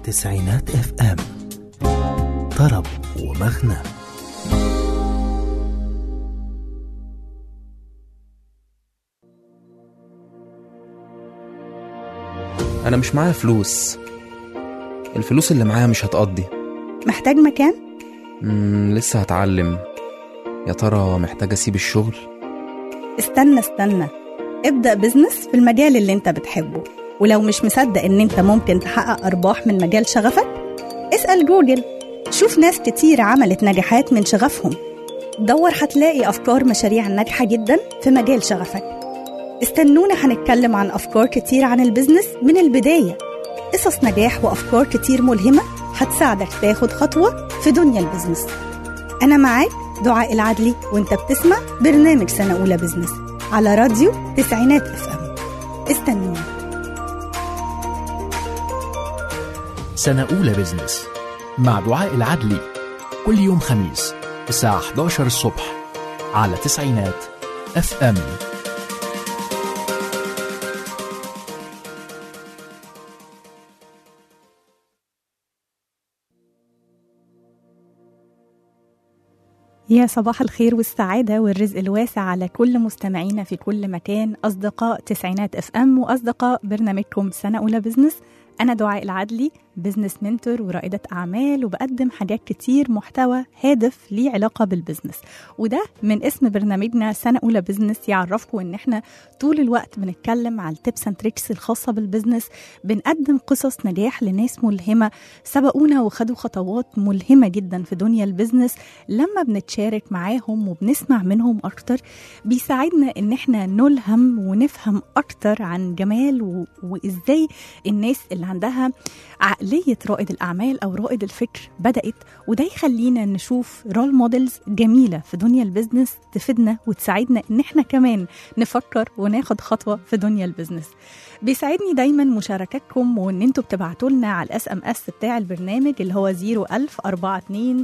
تسعينات اف ام طرب ومغنى انا مش معايا فلوس الفلوس اللي معايا مش هتقضي محتاج مكان؟ مم لسه هتعلم يا ترى محتاج اسيب الشغل استنى استنى ابدأ بزنس في المجال اللي انت بتحبه ولو مش مصدق ان انت ممكن تحقق ارباح من مجال شغفك اسأل جوجل شوف ناس كتير عملت نجاحات من شغفهم دور هتلاقي افكار مشاريع ناجحة جدا في مجال شغفك استنونا هنتكلم عن افكار كتير عن البزنس من البداية قصص نجاح وافكار كتير ملهمة هتساعدك تاخد خطوة في دنيا البزنس أنا معاك دعاء العدلي وانت بتسمع برنامج سنة أولى بزنس على راديو تسعينات اف ام استنونا سنة أولى بزنس مع دعاء العدلي كل يوم خميس الساعة 11 الصبح على تسعينات اف ام يا صباح الخير والسعادة والرزق الواسع على كل مستمعينا في كل مكان أصدقاء تسعينات اف ام وأصدقاء برنامجكم سنة أولى بزنس أنا دعاء العدلي بزنس منتور ورائدة أعمال وبقدم حاجات كتير محتوى هادف ليه علاقة بالبزنس وده من اسم برنامجنا سنة أولى بزنس يعرفكم إن إحنا طول الوقت بنتكلم على التبس اند تريكس الخاصة بالبزنس بنقدم قصص نجاح لناس ملهمة سبقونا وخدوا خطوات ملهمة جدا في دنيا البزنس لما بنتشارك معاهم وبنسمع منهم أكتر بيساعدنا إن إحنا نلهم ونفهم أكتر عن جمال و... وإزاي الناس اللي عندها عقلية رائد الأعمال أو رائد الفكر بدأت وده يخلينا نشوف رول موديلز جميلة في دنيا البزنس تفيدنا وتساعدنا إن إحنا كمان نفكر وناخد خطوة في دنيا البزنس بيساعدني دايما مشاركاتكم وان انتوا بتبعتوا لنا على الاس ام اس بتاع البرنامج اللي هو 01000 427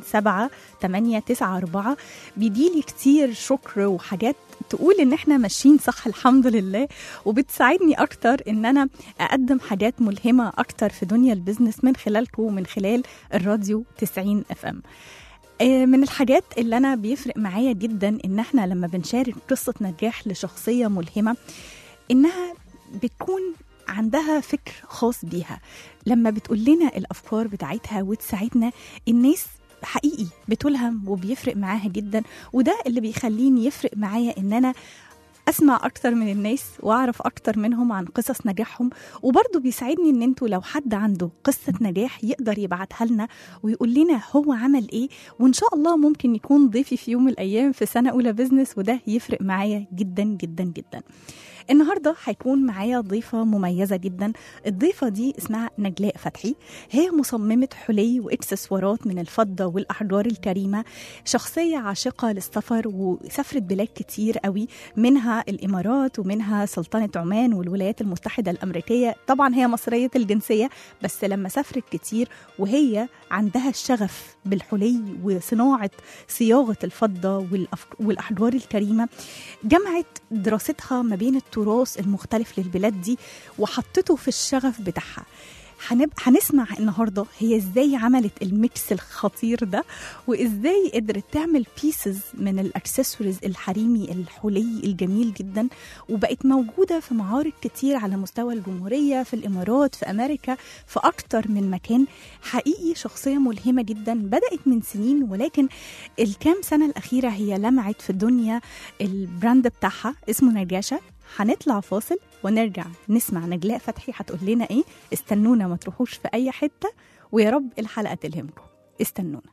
894 بيجيلي كتير شكر وحاجات تقول ان احنا ماشيين صح الحمد لله وبتساعدني اكتر ان انا اقدم حاجات ملهمه اكتر في دنيا البزنس من خلالكم ومن خلال الراديو 90 اف ام من الحاجات اللي انا بيفرق معايا جدا ان احنا لما بنشارك قصه نجاح لشخصيه ملهمه انها بتكون عندها فكر خاص بيها لما بتقول لنا الافكار بتاعتها وتساعدنا الناس حقيقي بتلهم وبيفرق معاها جدا وده اللي بيخليني يفرق معايا ان انا اسمع اكتر من الناس واعرف اكتر منهم عن قصص نجاحهم وبرضه بيساعدني ان انتوا لو حد عنده قصه نجاح يقدر يبعتها لنا ويقول لنا هو عمل ايه وان شاء الله ممكن يكون ضيفي في يوم من الايام في سنه اولى بزنس وده يفرق معايا جدا جدا جدا النهارده هيكون معايا ضيفه مميزه جدا الضيفه دي اسمها نجلاء فتحي هي مصممه حلي واكسسوارات من الفضه والاحجار الكريمه شخصيه عاشقه للسفر وسافرت بلاد كتير قوي منها الامارات ومنها سلطنه عمان والولايات المتحده الامريكيه طبعا هي مصريه الجنسيه بس لما سافرت كتير وهي عندها الشغف بالحلي وصناعه صياغه الفضه والاحجار الكريمه جمعت دراستها ما بين التراث المختلف للبلاد دي وحطته في الشغف بتاعها هنب... هنسمع النهارده هي ازاي عملت الميكس الخطير ده وازاي قدرت تعمل بيسز من الاكسسوارز الحريمي الحلي الجميل جدا وبقت موجوده في معارض كتير على مستوى الجمهوريه في الامارات في امريكا في اكتر من مكان حقيقي شخصيه ملهمه جدا بدات من سنين ولكن الكام سنه الاخيره هي لمعت في الدنيا البراند بتاعها اسمه نجاشه هنطلع فاصل ونرجع نسمع نجلاء فتحي هتقول لنا ايه استنونا ما تروحوش في اي حته ويا رب الحلقه تلهمكم استنونا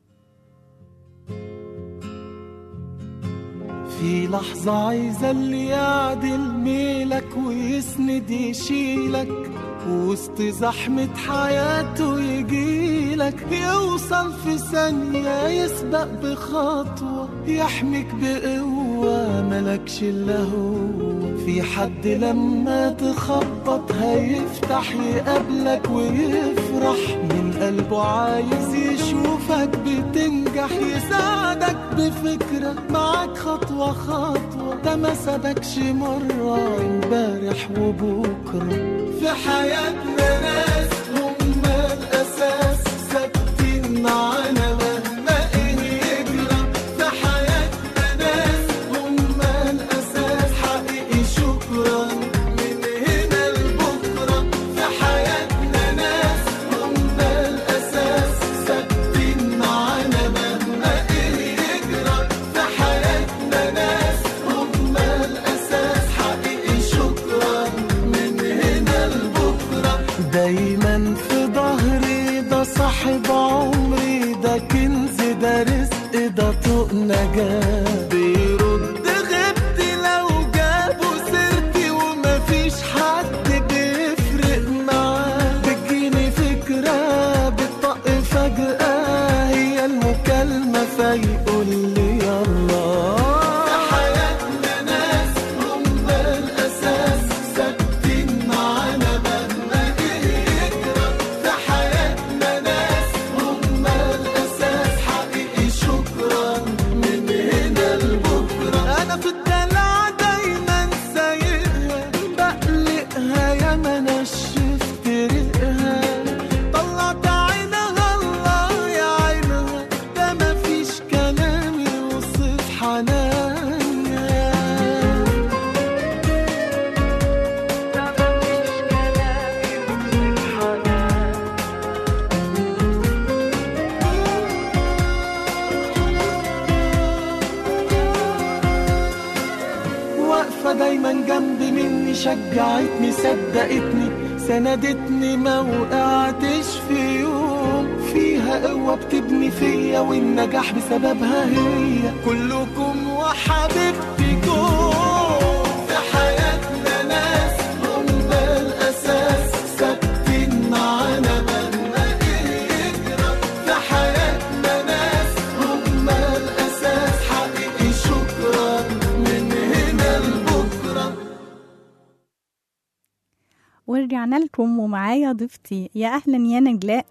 في لحظة عايزة اللي يعدل ميلك ويسند يشيلك وسط زحمة حياته يجيلك يوصل في ثانية يسبق بخطوة يحميك بقوة ملكش إلا هو في حد لما تخبط هيفتح يقابلك ويفرح من قلبه عايز يشوفك بتنجح يساعدك بفكرة معاك خطوة خطوة ده ما سابكش مرة امبارح وبكرة في حياتنا ناس هم الأساس شجعتني صدقتني سندتني ما وقعتش في يوم فيها قوة بتبني فيا والنجاح بسببها هي كلكم وحبيبتكم في حياتنا ناس هم الأساس ثابتين معانا مهما يجرى في حياتنا ناس هم الأساس حقيقي شكرا من هنا لبكرة ورجعنا لكم ومعايا ضيفتي يا اهلا يا نجلاء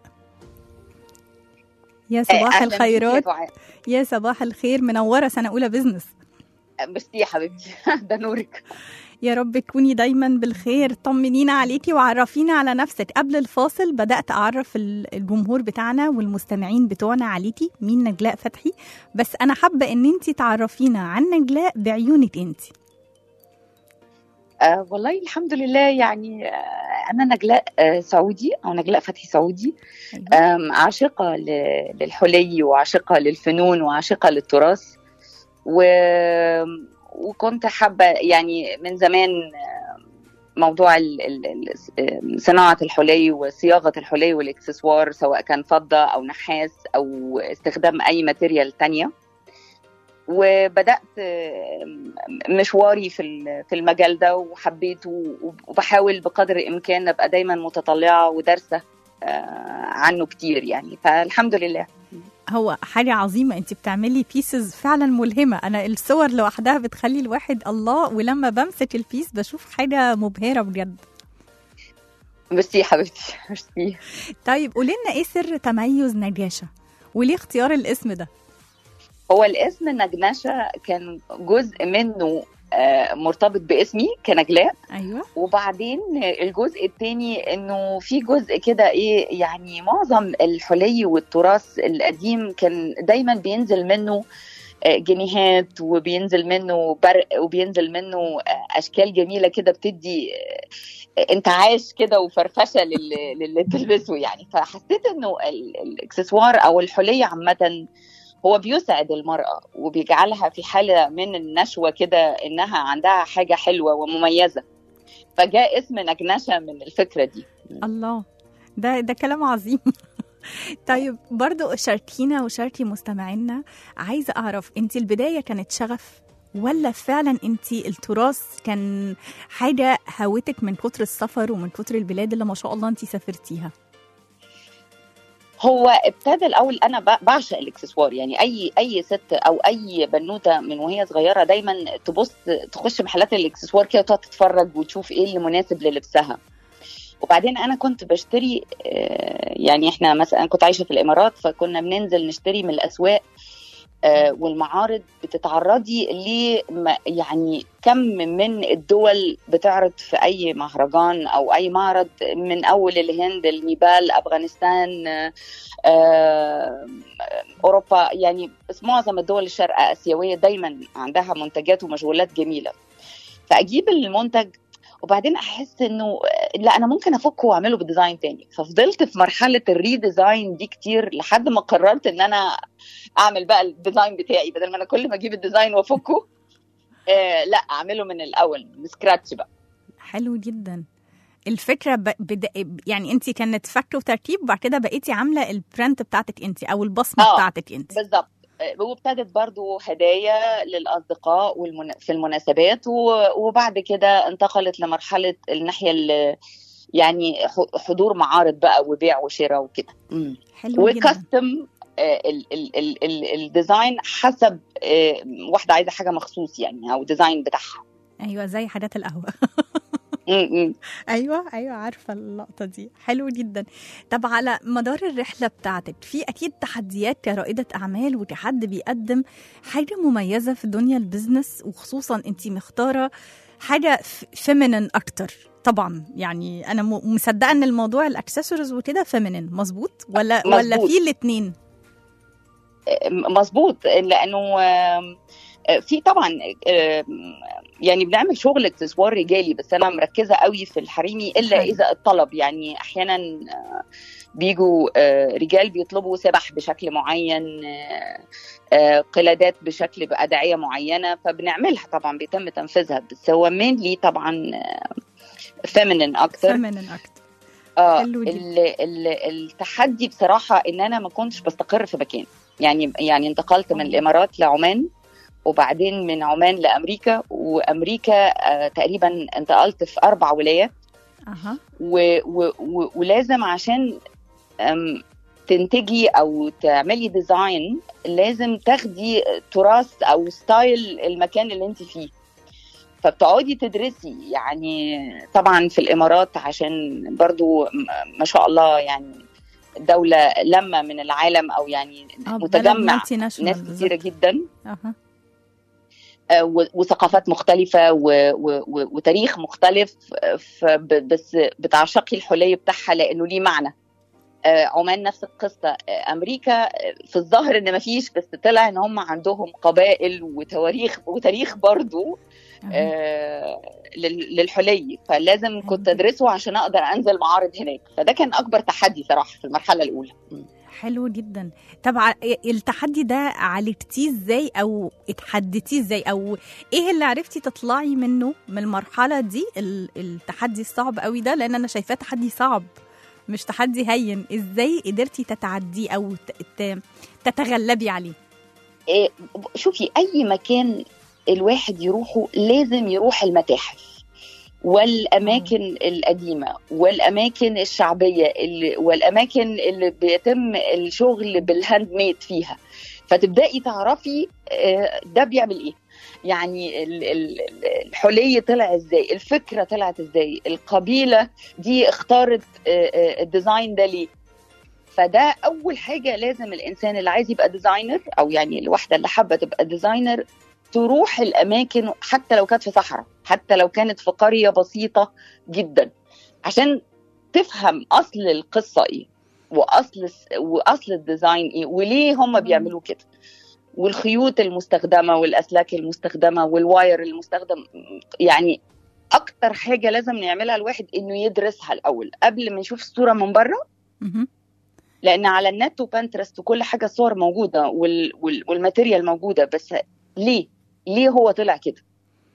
يا صباح أهلاً بيك يا الخيرات دعاء. يا صباح الخير منوره سنه اولى بزنس ميرسي يا حبيبتي ده نورك يا رب تكوني دايما بالخير طمنينا عليكي وعرفينا على نفسك قبل الفاصل بدأت أعرف ال- الجمهور بتاعنا والمستمعين بتوعنا عليكي مين نجلاء فتحي بس أنا حابة إن انتي تعرفينا عن نجلاء بعيونك انتي آه والله الحمد لله يعني آه انا نجلاء آه سعودي او نجلاء فتحي سعودي آم، عاشقه ل- للحلي وعاشقه للفنون وعاشقه للتراث و... وكنت حابه يعني من زمان آه، موضوع ال... ال... ال- صناعه الحلي وصياغه الحلي والاكسسوار سواء كان فضه او نحاس او استخدام اي ماتيريال تانية وبدات آم، مشواري في ال- في المجال ده وحبيته وبحاول بقدر الامكان ابقى دايما متطلعه ودارسه آه، عنه كتير يعني فالحمد لله هو حاجة عظيمة انتي بتعملي بيسز فعلا ملهمة أنا الصور لوحدها بتخلي الواحد الله ولما بمسك البيس بشوف حاجة مبهرة بجد ميرسي يا حبيبتي ميرسي طيب قولي لنا ايه سر تميز نجاشة وليه اختيار الاسم ده هو الاسم نجنشه كان جزء منه آه، مرتبط باسمي كنجلاء أيوة وبعدين الجزء الثاني انه في جزء كده ايه يعني معظم الحلي والتراث القديم كان دايما بينزل منه آه، جنيهات وبينزل منه برق وبينزل منه آه، اشكال جميله كده بتدي آه، انتعاش كده وفرفشه للي, للي تلبسه يعني فحسيت انه ال- الاكسسوار او الحلي عامه هو بيسعد المرأة وبيجعلها في حالة من النشوة كده إنها عندها حاجة حلوة ومميزة فجاء اسم نجنشة من الفكرة دي الله ده ده كلام عظيم طيب برضو شاركينا وشاركي مستمعينا عايزة أعرف أنت البداية كانت شغف ولا فعلا أنت التراث كان حاجة هوتك من كتر السفر ومن كتر البلاد اللي ما شاء الله أنت سافرتيها هو ابتدى الاول انا ب- بعشق الاكسسوار يعني اي اي ست او اي بنوته من وهي صغيره دايما تبص تخش محلات الاكسسوار كده وتقعد تتفرج وتشوف ايه اللي مناسب للبسها وبعدين انا كنت بشتري آه، يعني احنا مثلا كنت عايشه في الامارات فكنا بننزل نشتري من الاسواق آه، والمعارض بتتعرضي ل يعني كم من الدول بتعرض في اي مهرجان او اي معرض من اول الهند النيبال افغانستان آه، آه، اوروبا يعني بس معظم الدول الشرق اسيويه دايما عندها منتجات ومشغولات جميله فاجيب المنتج وبعدين احس انه لا انا ممكن افكه واعمله بديزاين تاني ففضلت في مرحله الريديزاين دي كتير لحد ما قررت ان انا اعمل بقى الديزاين بتاعي بدل ما انا كل ما اجيب الديزاين وافكه آه لا اعمله من الاول من سكراتش بقى حلو جدا الفكرة ب... بد... يعني أنت كانت فك وتركيب وبعد كده بقيتي عاملة البرنت بتاعتك أنت أو البصمة آه. بتاعتك أنت بالظبط آه، وابتدت برضو هدايا للأصدقاء والمن... في المناسبات و... وبعد كده انتقلت لمرحلة الناحية ال... يعني ح- حضور معارض بقى وبيع وشراء وكده مم. حلو جدا وكاستم ال- ال- ال- ال- الديزاين حسب آه، واحدة عايزة حاجة مخصوص يعني أو ديزاين بتاعها أيوة زي حاجات القهوة م- م. ايوه ايوه عارفه اللقطه دي حلو جدا طب على مدار الرحله بتاعتك في اكيد تحديات كرائده اعمال وكحد بيقدم حاجه مميزه في دنيا البيزنس وخصوصا انت مختاره حاجه فيمينين اكتر طبعا يعني انا م- مصدقه ان الموضوع الاكسسوارز وكده فيمينين مظبوط ولا ولا مظبوط. في الاثنين مظبوط لانه آم، آه، في طبعا آه، يعني بنعمل شغل اكسسوار رجالي بس انا مركزه قوي في الحريمي الا حلو. اذا الطلب يعني احيانا آه، بيجوا آه، رجال بيطلبوا سبح بشكل معين آه، آه، قلادات بشكل بأدعية معينة فبنعملها طبعا بيتم تنفيذها بس هو مينلي طبعا فيمينين اكتر فيمينين اكتر اه حلو جدا. ال ال التحدي بصراحه ان انا ما كنتش بستقر في مكان يعني يعني انتقلت من آه. الامارات لعمان وبعدين من عمان لامريكا وامريكا آه تقريبا انتقلت في اربع ولايات اها و و و ولازم عشان أم، تنتجي او تعملي ديزاين لازم تاخدي تراث او ستايل المكان اللي انت فيه فبتقعدي تدرسي يعني طبعا في الامارات عشان برضو م- ما شاء الله يعني دولة لما من العالم او يعني اه بلد متجمع مالتي ناشونال ناس بالظبط. كتيرة جدا اها آه، و- وثقافات مختلفة و- و- و- وتاريخ مختلف آه، فب- بس بتعشقي الحلي بتاعها لأنه ليه معنى آه، عمان نفس القصة آه، أمريكا آه، في الظاهر إن مفيش بس طلع إن هم عندهم قبائل وتواريخ وتاريخ برضو أها. آه، لل- للحلي فلازم كنت جدا. أدرسه عشان أقدر أنزل معارض هناك فده كان أكبر تحدي صراحة في المرحلة الأولى م. حلو جدا طب ع- التحدي ده عالجتيه ازاي او اتحديتيه ازاي او ايه اللي عرفتي تطلعي منه من المرحله دي ال- التحدي الصعب قوي ده لان انا شايفاه تحدي صعب مش تحدي هين ازاي قدرتي تتعديه او ت- ت- تتغلبي عليه إيه، شوفي اي مكان الواحد يروحه لازم يروح المتاحف والاماكن القديمه والاماكن الشعبيه اللي والاماكن اللي بيتم الشغل بالهاند ميد فيها فتبداي تعرفي آه، ده بيعمل ايه يعني ال- ال- ال- الحلي طلع ازاي الفكره طلعت ازاي القبيله دي اختارت آه، آه، الديزاين ده ليه فده اول حاجه لازم الانسان اللي عايز يبقى ديزاينر او يعني الواحده اللي حابه تبقى ديزاينر تروح الاماكن حتى لو كانت في صحراء حتى لو كانت في قريه بسيطه جدا عشان تفهم اصل القصه ايه واصل واصل الديزاين ايه وليه هم بيعملوا كده والخيوط المستخدمه والاسلاك المستخدمه والواير المستخدم يعني اكتر حاجه لازم نعملها الواحد انه يدرسها الاول قبل ما يشوف الصوره من بره مهم. لان على النت وبنترست وكل حاجه الصور موجوده وال... وال... والماتيريال موجوده بس ليه ليه هو طلع كده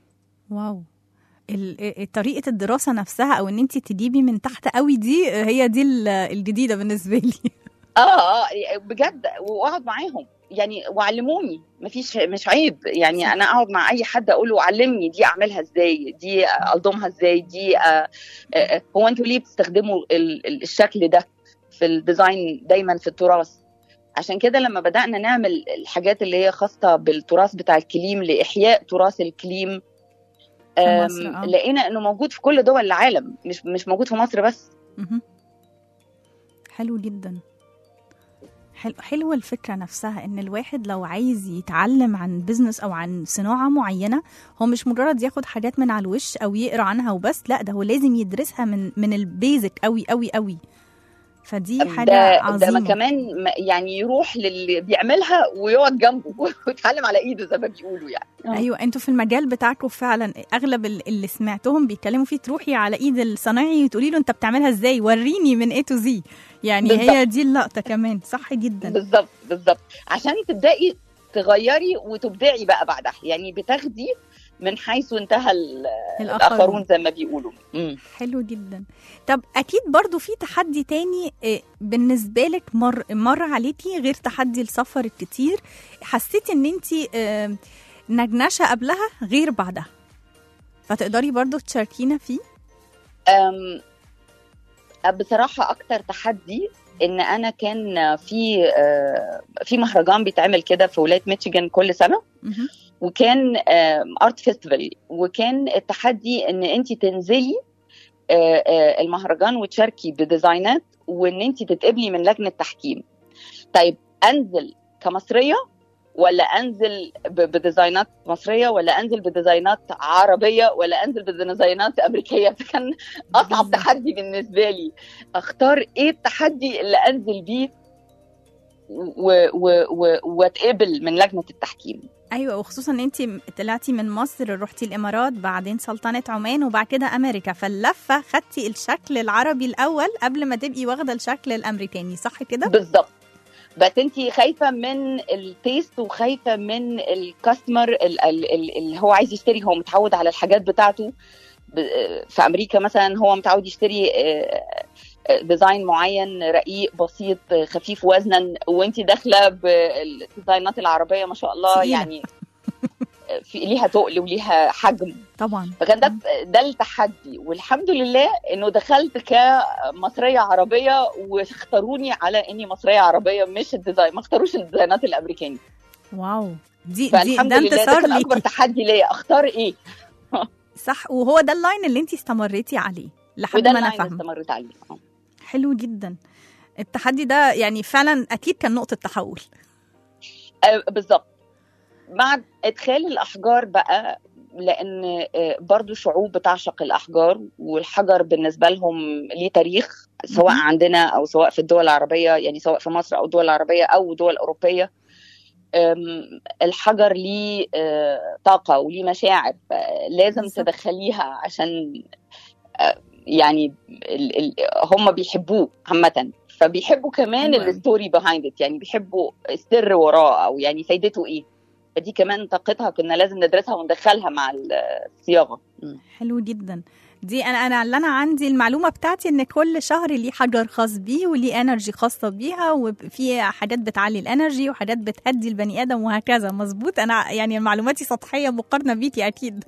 واو ال- ال- طريقه الدراسه نفسها او ان انت تجيبي من تحت قوي دي هي دي ال- الجديده بالنسبه لي اه اه بجد واقعد معاهم يعني وعلموني مفيش مش عيب يعني صح. انا اقعد مع اي حد اقول له علمني دي اعملها ازاي دي الضمها ازاي دي آه آه آه، هو انتوا ليه بتستخدموا ال- ال- الشكل ده في الديزاين دايما في التراث عشان كده لما بدأنا نعمل الحاجات اللي هي خاصة بالتراث بتاع الكليم لإحياء تراث الكليم في أم، مصر، آه. لقينا انه موجود في كل دول العالم مش مش موجود في مصر بس مهم. حلو جدا حلو حلوة الفكرة نفسها ان الواحد لو عايز يتعلم عن بزنس او عن صناعة معينة هو مش مجرد ياخد حاجات من على الوش او يقرا عنها وبس لا ده هو لازم يدرسها من من البيزك قوي قوي قوي فدي حاجة ده ده عظيمة ما كمان ما- يعني يروح للي بيعملها ويقعد جنبه ويتعلم على ايده زي ما بيقولوا يعني ايوه انتوا في المجال بتاعكم فعلا اغلب ال- اللي سمعتهم بيتكلموا فيه تروحي على ايد الصنايعي وتقولي له انت بتعملها ازاي وريني من اي تو زي يعني بالظبط. هي دي اللقطة كمان صح جدا بالظبط بالظبط عشان تبداي تغيري وتبدعي بقى بعدها يعني بتاخدي من حيث انتهى ال- الاخرون زي ما بيقولوا مم. حلو جدا طب اكيد برضو في تحدي تاني آه، بالنسبه لك مر مر عليكي غير تحدي السفر الكتير حسيتي ان انت نجنشه قبلها غير بعدها فتقدري برضو تشاركينا فيه أم، بصراحة أكتر تحدي إن أنا كان في آه، في مهرجان بيتعمل كده في ولاية ميشيغان كل سنة مهم. وكان ارت فيستيفال وكان التحدي ان انت تنزلي آه، آه، المهرجان وتشاركي بديزاينات وان انت تتقبلي من لجنه تحكيم طيب انزل كمصريه ولا انزل ب- بديزاينات مصريه ولا انزل بديزاينات عربيه ولا انزل بديزاينات امريكيه فكان اصعب بالظبط. تحدي بالنسبه لي اختار ايه التحدي اللي انزل بيه و- و- و- واتقبل من لجنه التحكيم ايوه وخصوصا ان انت طلعتي من مصر رحتي الامارات بعدين سلطنه عمان وبعد كده امريكا فاللفه خدتي الشكل العربي الاول قبل ما تبقي واخده الشكل الامريكاني صح كده بالظبط بس انت خايفه من التيست وخايفه من الكاستمر ال- ال- ال- اللي هو عايز يشتري هو متعود على الحاجات بتاعته ب- في امريكا مثلا هو متعود يشتري آه، آه، ديزاين معين رقيق بسيط آه، خفيف وزنا وانت داخله بالديزاينات العربيه ما شاء الله تقيلة. يعني آه، في ليها تقل وليها حجم طبعا فكان ده ده التحدي والحمد لله انه دخلت كمصريه عربيه واختاروني على اني مصريه عربيه مش الديزاين ما اختاروش الديزاينات الامريكاني واو دي دي فالحمد ده لله ده انتصار كان اكبر ليكي تحدي ليا اختار ايه صح وهو ده اللاين اللي انت استمريتي عليه لحد وده ما اللي انا انا فاهمه استمرت عليه آه. حلو جدا التحدي ده يعني فعلا اكيد كان نقطه تحول آه، بالظبط مع ادخال الاحجار بقى لان آه، برضو شعوب بتعشق الاحجار والحجر بالنسبه لهم ليه تاريخ سواء مهم. عندنا او سواء في الدول العربيه يعني سواء في مصر او الدول العربيه او دول اوروبيه أم، الحجر ليه آه، طاقه وليه مشاعر لازم بالظبط. تدخليها عشان آه، يعني ال- ال- هم بيحبوه عامه فبيحبوا كمان حلو أوي. الستوري بيهايند يعني بيحبوا السر وراه او يعني فايدته ايه فدي كمان طاقتها كنا لازم ندرسها وندخلها مع الصياغه م. حلو جدا دي انا انا اللي انا عندي المعلومه بتاعتي ان كل شهر ليه حجر خاص بيه وليه انرجي خاصه بيها وفي حاجات بتعلي الانرجي وحاجات بتهدي البني ادم وهكذا مظبوط انا يعني معلوماتي سطحيه مقارنه بيكي اكيد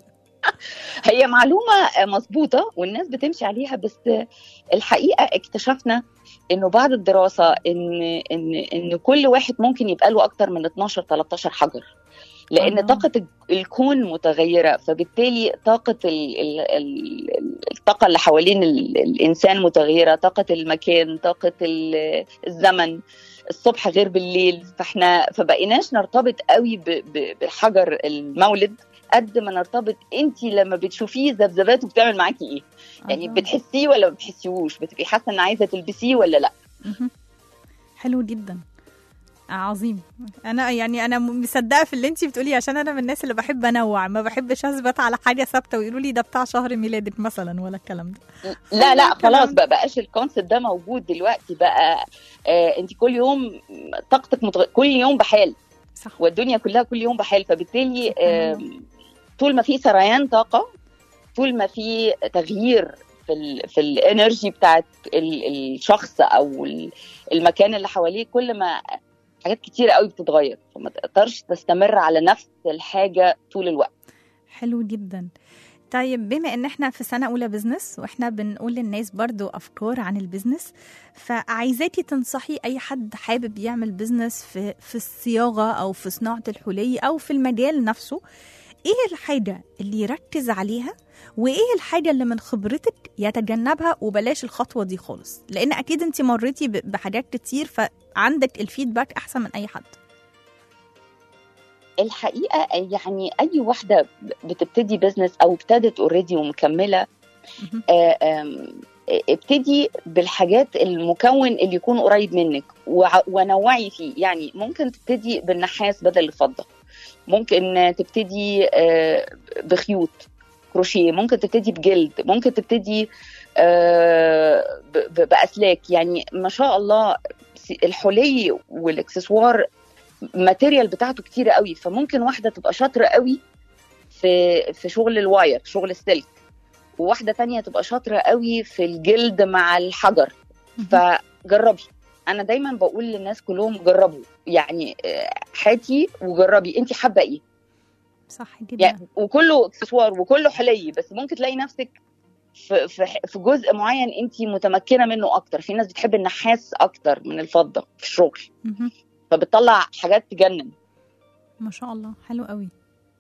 هي معلومه مظبوطه والناس بتمشي عليها بس الحقيقه اكتشفنا انه بعد الدراسه ان ان ان كل واحد ممكن يبقى له اكتر من 12 13 حجر لان الله. طاقه الكون متغيره فبالتالي طاقه ال ال ال الطاقه اللي حوالين ال الانسان متغيره طاقه المكان طاقه ال- الزمن الصبح غير بالليل فاحنا فبقيناش نرتبط قوي ب- ب- بحجر المولد قد ما نرتبط انت لما بتشوفيه ذبذباته بتعمل معاكي ايه يعني الله. بتحسيه ولا ما بتحسيهوش بتبقي حاسه ان عايزه تلبسيه ولا لا مهم. حلو جدا عظيم انا يعني انا مصدقه في اللي انت بتقوليه عشان انا من الناس اللي بحب انوع ما بحبش اثبت على حاجه ثابته ويقولوا لي ده بتاع شهر ميلادك مثلا ولا الكلام ده لا لا الكلام خلاص ده. بقى بقاش الكونسيبت ده موجود دلوقتي بقى آه انت كل يوم طاقتك متغ... كل يوم بحال صح والدنيا كلها كل يوم بحال فبالتالي سبحان آه طول ما في سريان طاقه طول ما في تغيير في ال في الانرجي بتاعت ال الشخص او ال- المكان اللي حواليه كل ما حاجات كتير قوي بتتغير فما تقدرش تستمر على نفس الحاجه طول الوقت حلو جدا طيب بما ان احنا في سنه اولى بزنس واحنا بنقول للناس برضو افكار عن البزنس فعايزاكي تنصحي اي حد حابب يعمل بزنس في في الصياغه او في صناعه الحلي او في المجال نفسه ايه الحاجه اللي يركز عليها وايه الحاجه اللي من خبرتك يتجنبها وبلاش الخطوه دي خالص لان اكيد انت مريتي ب- بحاجات كتير فعندك الفيدباك احسن من اي حد الحقيقه يعني اي واحده بتبتدي بزنس او ابتدت اوريدي ومكمله مهم. آه، آم، ابتدي بالحاجات المكون اللي يكون قريب منك وع- ونوعي فيه يعني ممكن تبتدي بالنحاس بدل الفضه ممكن تبتدي آه، بخيوط كروشيه ممكن تبتدي بجلد ممكن تبتدي آه، ب- ب- باسلاك يعني ما شاء الله الحلي والاكسسوار ماتيريال بتاعته كتيره قوي فممكن واحده تبقى شاطره قوي في في شغل الواير شغل السلك وواحده تانية تبقى شاطره قوي في الجلد مع الحجر فجربي انا دايما بقول للناس كلهم جربوا يعني آه، هاتي وجربي انت حابه ايه صح جدا يعني وكله اكسسوار وكله حلي بس ممكن تلاقي نفسك في في في جزء معين انت متمكنه منه اكتر في ناس بتحب النحاس اكتر من الفضه في الشغل مهم. فبتطلع حاجات تجنن ما شاء الله حلو قوي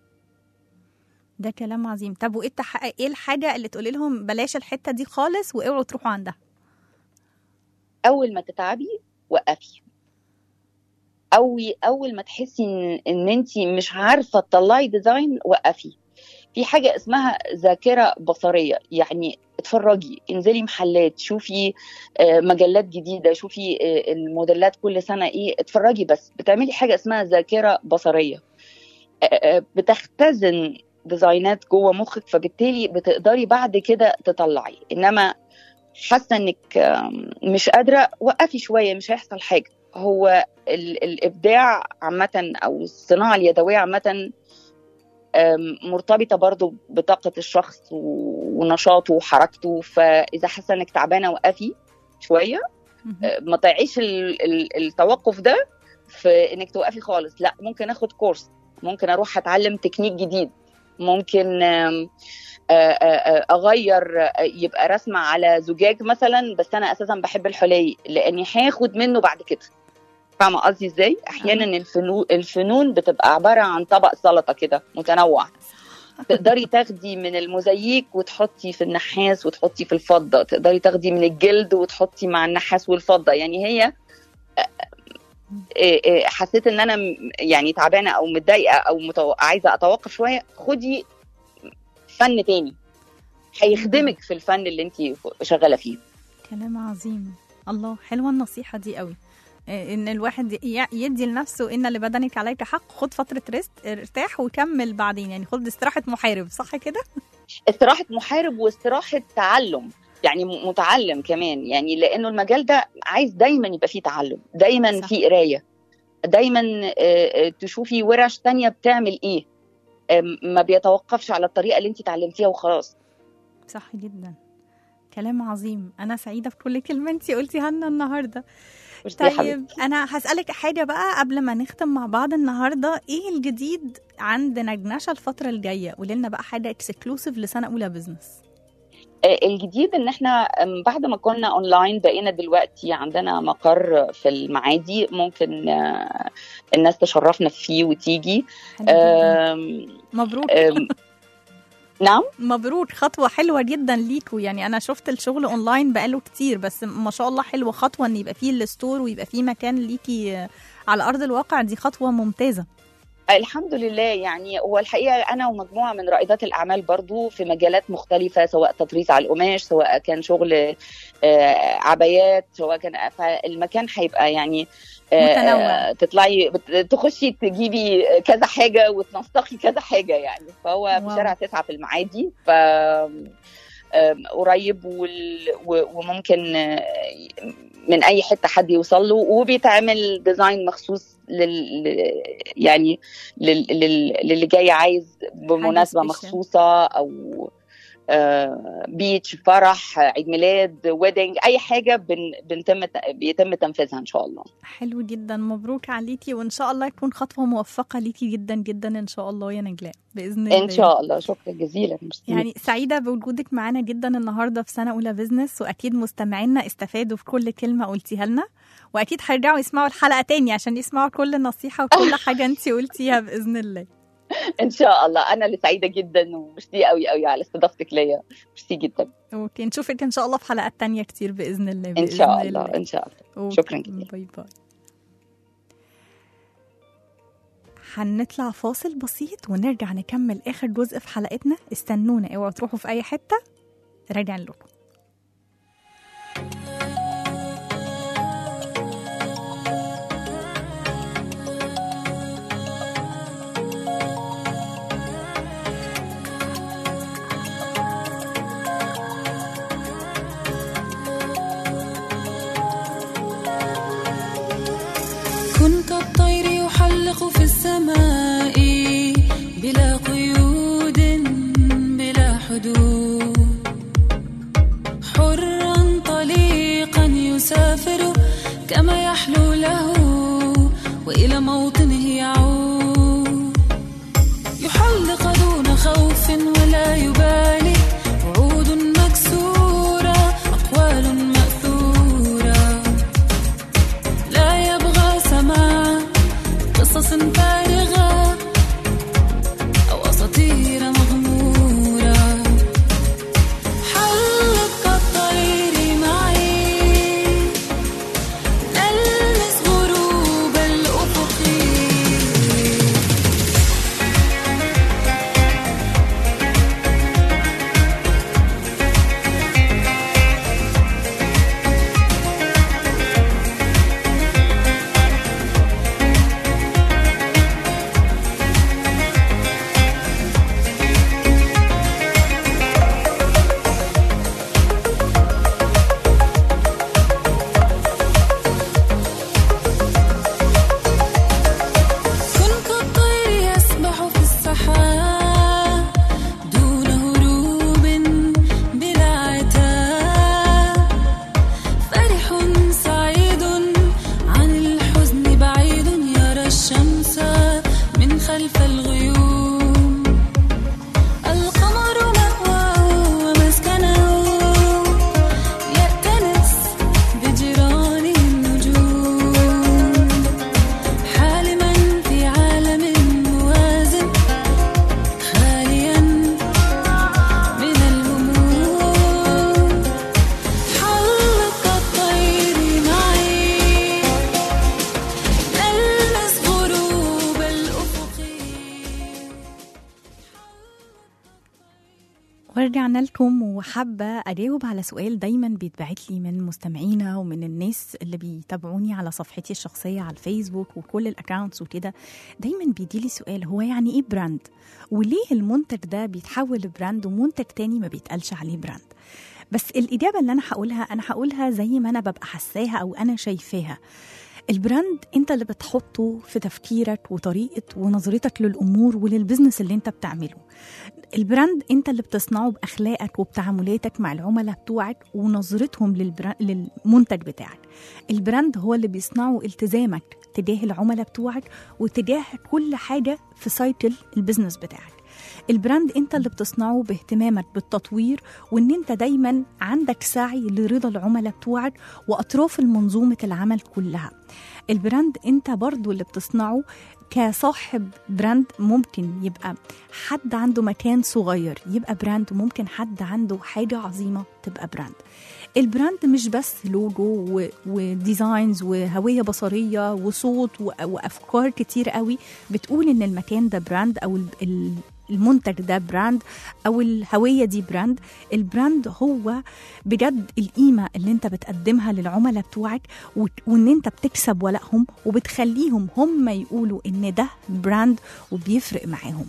ده كلام عظيم طب وايه التح... ايه الحاجه اللي تقولي لهم بلاش الحته دي خالص واوعوا تروحوا عندها اول ما تتعبي وقفي او اول ما تحسي ان, إن انت مش عارفه تطلعي ديزاين وقفي في حاجه اسمها ذاكره بصريه يعني اتفرجي انزلي محلات شوفي آه، مجلات جديده شوفي آه، الموديلات كل سنه ايه اتفرجي بس بتعملي حاجه اسمها ذاكره بصريه آه، بتختزن ديزاينات جوه مخك فبالتالي بتقدري بعد كده تطلعي انما حاسه انك آم، مش قادره وقفي شويه مش هيحصل حاجه هو ال- الابداع عامه او الصناعه اليدويه عامه آم، مرتبطه برضو بطاقه الشخص و- ونشاطه وحركته فاذا حاسه انك تعبانه وقفي شويه مهم. ما تضيعيش ال- ال- التوقف ده في انك توقفي خالص لا ممكن اخد كورس ممكن اروح اتعلم تكنيك جديد ممكن آم، آه، آه، آه، اغير آه، يبقى رسمه على زجاج مثلا بس انا اساسا بحب الحلي لاني هاخد منه بعد كده فاهمه قصدي ازاي احيانا الفنون الفنون بتبقى عباره عن طبق سلطه كده متنوع تقدري تاخدي من الموزاييك وتحطي في النحاس وتحطي في الفضه تقدري تاخدي من الجلد وتحطي مع النحاس والفضه يعني هي إيه إيه حسيت ان انا م- يعني تعبانه او متضايقه او متو... عايزه اتوقف شويه خدي فن تاني هيخدمك في الفن اللي انت شغاله فيه كلام عظيم الله حلوة النصيحة دي قوي إيه، ان الواحد ي- يدي لنفسه ان لبدنك عليك حق خد فترة ريست ارتاح وكمل بعدين يعني خد استراحة محارب صح كده استراحه محارب واستراحه تعلم يعني م- متعلم كمان يعني لانه المجال ده عايز دايما يبقى فيه تعلم دايما صح. فيه قرايه دايما آه، آه، تشوفي ورش تانية بتعمل ايه آم، ما بيتوقفش على الطريقه اللي انت اتعلمتيها وخلاص صح جدا كلام عظيم انا سعيدة بكل كلمة انت قلتيها لنا النهاردة ميرسي يا حبيبتي. طيب انا هسألك حاجة بقى قبل ما نختم مع بعض النهاردة ايه الجديد عند نجنشة الفترة الجاية قولي لنا بقى حاجة اكسكلوسيف لسنة اولى بزنس آه، الجديد ان احنا آم، بعد ما كنا اونلاين بقينا دلوقتي عندنا مقر في المعادي ممكن آه، الناس تشرفنا فيه وتيجي حلو جداً. آم، مبروك آم، نعم مبروك خطوة حلوة جدا ليكوا يعني أنا شفت الشغل أونلاين بقاله كتير بس ما شاء الله حلوة خطوة إن يبقى فيه الستور ويبقى فيه مكان ليكي على أرض الواقع دي خطوة ممتازة الحمد لله يعني هو الحقيقه انا ومجموعه من رائدات الاعمال برضو في مجالات مختلفه سواء تطريز على القماش سواء كان شغل آه، عبايات سواء كان فالمكان هيبقى يعني آه، متنوع. آه، تطلعي بت- تخشي تجيبي كذا حاجه وتنسقي كذا حاجه يعني فهو في واو. شارع تسعة في المعادي ف آم، قريب وال- و- وممكن آه، من اي حته حد يوصل له وبيتعمل ديزاين مخصوص لل ل- يعني لل... لل... للي جاي عايز بمناسبه special. مخصوصه او آه، بيتش فرح عيد ميلاد ويدنج اي حاجه بن... بنتم بيتم تنفيذها ان شاء الله حلو جدا مبروك عليكي وإن شاء الله يكون خطوة موفقة ليكي جدا جدا إن شاء الله يا نجلاء بإذن الله ان شاء الله شكرا جزيلا ميرسي. يعني سعيدة بوجودك معانا جدا النهاردة في سنة أولى بزنس وأكيد مستمعينا استفادوا في كل كلمة قلتيها لنا وأكيد هيرجعوا يسمعوا الحلقة تاني عشان يسمعوا كل نصيحة وكل حاجة أنت قلتيها بإذن الله ان شاء الله انا اللي سعيده جدا وميرسي قوي قوي على استضافتك ليا ميرسي جدا اوكي نشوفك ان شاء الله في حلقات تانية كتير باذن الله ان بإذن شاء الله ان شاء الله أوكي، شكراً جزيلاً. باي باي هنطلع فاصل بسيط ونرجع نكمل اخر جزء في حلقتنا استنونا اوعوا تروحوا في اي حته راجعين لكم كن كالطير يحلق في السماء بلا قيود بلا حدود حرا طليقا يسافر كما يحلو له وإلى موطنه يعود يحلق دون خوف ولا يبالي وعود مكسورة أقوال مأثورة لا يبغى سماع قصص فارغة أو أساطير مغمورة حلق كالطير معي نلمس غروب الأفق ورجعنا لكم وحابة أجاوب على سؤال دايما بيتبعت لي من مستمعينا ومن الناس اللي بيتابعوني على صفحتي الشخصية على الفيسبوك وكل الأكاونتس وكده دايما بيجي لي سؤال هو يعني إيه براند؟ وليه المنتج ده بيتحول لبراند ومنتج تاني ما بيتقالش عليه براند؟ بس الإجابة اللي أنا هقولها أنا هقولها زي ما أنا ببقى حساها أو أنا شايفاها البراند انت اللي بتحطه في تفكيرك وطريقه ونظرتك للامور وللبزنس اللي انت بتعمله البراند انت اللي بتصنعه باخلاقك وبتعاملاتك مع العملاء بتوعك ونظرتهم للبرا... للمنتج بتاعك البراند هو اللي بيصنعه التزامك تجاه العملاء بتوعك وتجاه كل حاجه في سايكل البزنس بتاعك البراند انت اللي بتصنعه باهتمامك بالتطوير وان انت دايما عندك سعي لرضا العملاء بتوعك واطراف المنظومه العمل كلها البراند انت برضو اللي بتصنعه كصاحب براند ممكن يبقى حد عنده مكان صغير يبقى براند وممكن حد عنده حاجة عظيمة تبقى براند البراند مش بس لوجو و- وديزاينز وهوية بصرية وصوت و- وأفكار كتير قوي بتقول إن المكان ده براند أو ال- ال- المنتج ده براند او الهويه دي براند البراند هو بجد القيمه اللي انت بتقدمها للعملاء بتوعك وت- وان انت بتكسب ولائهم وبتخليهم هم يقولوا ان ده براند وبيفرق معاهم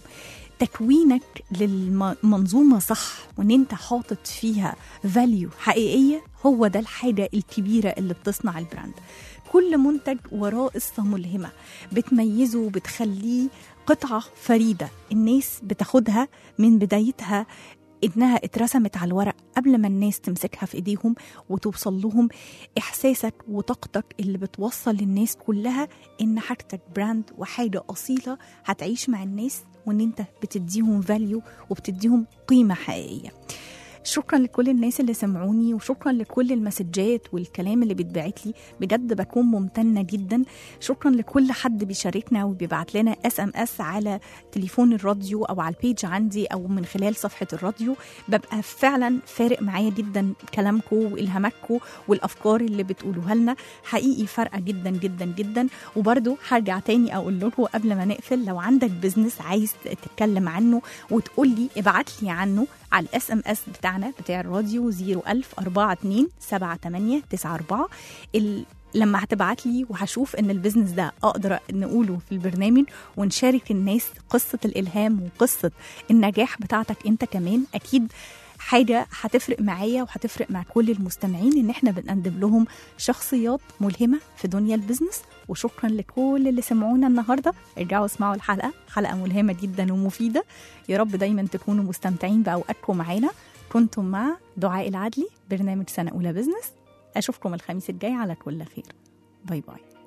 تكوينك للمنظومه صح وان انت حاطط فيها فاليو حقيقيه هو ده الحاجه الكبيره اللي بتصنع البراند كل منتج وراه قصه ملهمه بتميزه وبتخليه قطعه فريده الناس بتاخدها من بدايتها انها اترسمت على الورق قبل ما الناس تمسكها في ايديهم وتوصل لهم احساسك وطاقتك اللي بتوصل للناس كلها ان حاجتك براند وحاجه اصيله هتعيش مع الناس وان انت بتديهم فاليو وبتديهم قيمه حقيقيه شكرا لكل الناس اللي سمعوني وشكرا لكل المسجات والكلام اللي بيتبعت لي بجد بكون ممتنه جدا شكرا لكل حد بيشاركنا وبيبعت لنا اس ام اس على تليفون الراديو او على البيج عندي او من خلال صفحه الراديو ببقى فعلا فارق معايا جدا كلامكم والهاماتكم والافكار اللي بتقولوها لنا حقيقي فارقه جدا جدا جدا وبرده هرجع تاني اقول لكم قبل ما نقفل لو عندك بزنس عايز تتكلم عنه وتقول لي ابعت لي عنه على الاس ام اس بتاعنا بتاع الراديو 01042 7894 ال... لما هتبعت لي وهشوف ان البيزنس ده اقدر نقوله في البرنامج ونشارك الناس قصه الالهام وقصه النجاح بتاعتك انت كمان اكيد حاجه هتفرق معايا وهتفرق مع كل المستمعين ان احنا بنقدم لهم شخصيات ملهمه في دنيا البيزنس وشكرا لكل اللي سمعونا النهارده ارجعوا اسمعوا الحلقه حلقه ملهمه جدا ومفيده يا رب دايما تكونوا مستمتعين باوقاتكم معانا كنتم مع دعاء العدلي برنامج سنه اولى بزنس اشوفكم الخميس الجاي على كل خير باي باي